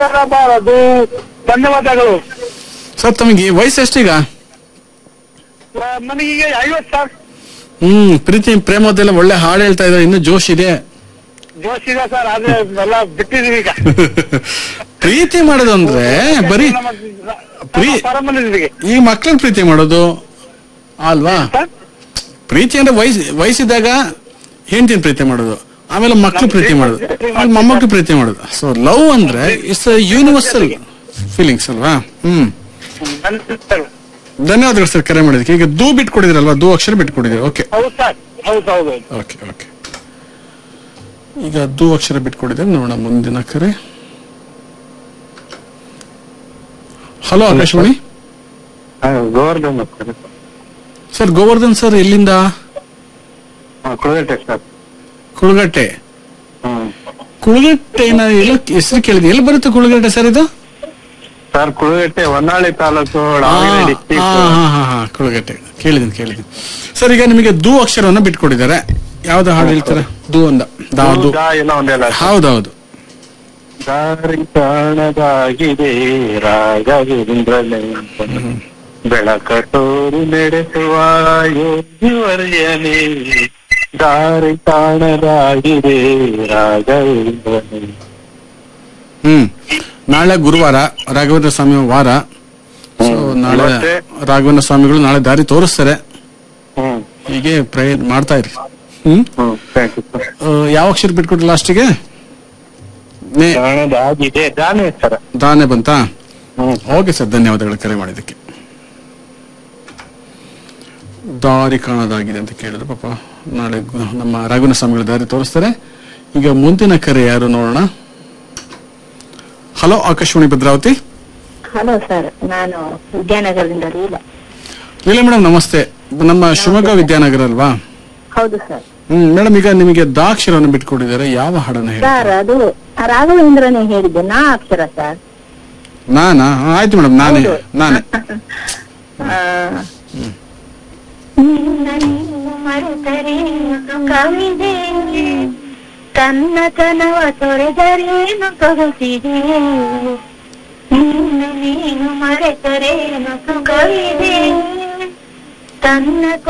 ಬರಬಾರದು ಧನ್ಯವಾದಗಳು ಸರ್ ತಮಗೆ ವಯಸ್ಸು ಎಷ್ಟೀಗ ಆ, ನನಗೀಗ ಐವತ್ತು ಸರ್ ಹ್ಮ್ ಪ್ರೀತಿ ಪ್ರೇಮದೆಲ್ಲ ಒಳ್ಳೆ ಹಾಡು ಹೇಳ್ತಾ ಇದ್ದಾರೆ ಇನ್ನು ಜೋಶ್ ಇದೆ ಜೋಶ್ ಇದೆ ಸರ್ ಆದ್ರೆ ಎಲ್ಲ ಬಿಟ್ಟಿದೀವಿ ಈಗ ಪ್ರೀತಿ ಮಾಡೋದು ಅಂದ್ರೆ ಬರೀ ಪ್ರೀ- ಪರಮನಿದ್ದೀವಿ ಈ ಮಕ್ಳನ್ನ ಪ್ರೀತಿ ಮಾಡೋದು ಅಲ್ವಾ ಸರ್ ಪ್ರೀತಿ ಅಂದ್ರೆ ವಯಸ್ ವಯಸ್ಸಿದ್ದಾಗ ಹೆಂಡತಿನ ಪ್ರೀತಿ ಮಾಡೋದು ಆಮೇಲೆ ಮಕ್ಳು ಪ್ರೀತಿ ಮಾಡೋದು ಆಮೇಲೆ ಮೊಮ್ಮಕ್ಳು ಪ್ರೀತಿ ಮಾಡೋದು ಸೊ ಲವ್ ಅಂದ್ರೆ ಇಟ್ಸ್ ಯೂನಿವರ್ಸಲ್ ಫೀಲಿಂಗ್ಸ್ ಅಲ್ವಾ ಹ್ಮ್ ಧನ್ಯವಾದಗಳು. ಧನ್ಯವಾದಗಳು ಸರ್ ಕರೆ ಮಾಡಿದಕ್ಕೆ ಈಗ ದೂ ಬಿಟ್ಕೊಡಿದ್ರಲ್ವಾ ದೂ ಅಕ್ಷರ ಬಿಟ್ಕೊಡಿದ್ರಿ ಓಕೆ ಹೌದು ಸರ್ ಹೌದು ಹೌದು ಓಕೆ ಓಕೆ ಈಗ ದೂ ಅಕ್ಷರ ಬಿಟ್ಕೊಡಿದ್ರೆ ನೋಡೋಣ ಮುಂದಿನ ಕರೆ hello Akashvani Govardhan sir Govardhan sir ಎಲ್ಲಿಂದ ಕುಳಗಟ್ಟೆ ಸರ್ ಕುಳಗಟ್ಟೆ ಹ್ಮ್ ಕುಳಗಟ್ಟೆನ ಎಲ್ಲ ಹೆಸರು ಕೇಳಿದೆ ಎಲ್ಲಿ ಬರುತ್ತೆ ಕುಳಗಟ್ಟೆ ಸರ್ ಇದು ಸರ್ ಕುಳಗಟ್ಟೆ ಹೊನ್ನಾಳಿ ತಾಲೂಕು ಆ, ದಾವಣಗೆರೆ ಆ, ಡಿಸ್ಟಿಕ್ ಹಾ, ಹಾ, ಹಾ, ಕುಳಗಟ್ಟೆ ಕೇಳಿದ್ದೀನಿ ಕೇಳಿದ್ದೀನಿ ಸರ್ ಈಗ ನಿಮಗೆ ದೂ ಅಕ್ಷರವನ್ನ ಬಿಟ್ಕೊಟ್ಟಿದ್ದಾರೆ ಯಾವ್ದು ಹಾಡು ಹೇಳ್ತಾರೆ ದೂ ಅಂದ ದಾ ದೂ ಎಲ್ಲ ಒಂದೆಲ್ಲ ಹೌದೌದು ದಾರಿ ಕಾಣದಾಗಿದೆ ರಾಗವೇಂದ್ರನೇ ಬೆಳಕಟೋರು ನಡೆಸುವ ಯೋಗಿವರ್ಯನೇ ದಾರಿ ಕಾಣದಾಗಿದೆ ರಾಘವೇಂದ್ರನೇ ಹ್ಮ್ ನಾಳೆ ಗುರುವಾರ ರಾಘವೇಂದ್ರ ಸ್ವಾಮಿ ವಾರ ಸೊ ನಾಳೆ ಮತ್ತೆ? ರಾಘವೇಂದ್ರ ಸ್ವಾಮಿಗಳು ನಾಳೆ ದಾರಿ ತೋರಿಸ್ತಾರೆ ಹ್ಮ್ ಹೀಗೆ ಪ್ರಯತ್ನ ಮಾಡ್ತಾ ಇರಿ ಹ್ಮ್ ಹ್ಮ್ ಥ್ಯಾಂಕ್ ಯು ಸರ್ ಆ, ಯಾವ ಅಕ್ಷರ ಬಿಟ್ಕೊಟ್ರಿ ಲಾಸ್ಟಿಗೆ ನೇ ಕಾಣದಾಗಿದೆ ದಾನೇ ಸರ್ ದಾನೆ ಬಂತಾ ಹ್ಮ್ ಓಕೆ ಸರ್ ಧನ್ಯವಾದಗಳು ಕರೆ ಮಾಡಿದ್ದಕ್ಕೆ ದಾರಿ ಕಾಣೋದಾಗಿದೆ ಅಂತ ಕೇಳಿದ್ರು ಪಾಪ ನಾಳೆ ಗು- ನಮ್ಮ ರಾಘವೇಂದ್ರ ಸ್ವಾಮಿಗಳು ದಾರಿ ತೋರಿಸ್ತಾರೆ ಈಗ ಮುಂದಿನ ಕರೆ ಯಾರು ನೋಡೋಣ hello Akashvani Bhadravati hello sir ನಾನು ವಿದ್ಯಾನಗರದಿಂದ ಲೀಲಾ ಲೀಲಾ ಮೇಡಮ್ ನಮಸ್ತೆ ನಮ್ಮ ಶಿವಮೊಗ್ಗ ವಿದ್ಯಾನಗರ ಅಲ್ವಾ ಹೌದು ಸರ್ ಹ್ಮ್ ಮೇಡಮ್ ಈಗ ನಿಮಗೆ ದಾಕ್ಷರವನ್ನು ಬಿಟ್ಕೊಟ್ಟಿದ್ದಾರೆ ಯಾವ ಹಾಡನ್ನು ಹೇಳಿ ಸರ್ ಅದು ರಾಘವೇಂದ್ರನೇ ಹೇಳಿದ್ದು ನಾ ಅಕ್ಷರ ಸರ್ ನಾನಾ ಹಾ, ಆಯ್ತು ಮೇಡಮ್ ನಾನೇ ಹೌದು. ನಾನೇ ಆ, ನಿನ್ನ ನೀನು ಮರೆತರೇನು ಸುಖವಿದೆ ತನ್ನತನವ ತೊರೆದರೇನು ಸೊಗಸಿದೆ ನಿನ್ನ ನೀನು ಮರೆತರೇನು ಸುಖವಿದೆ ತನ್ನ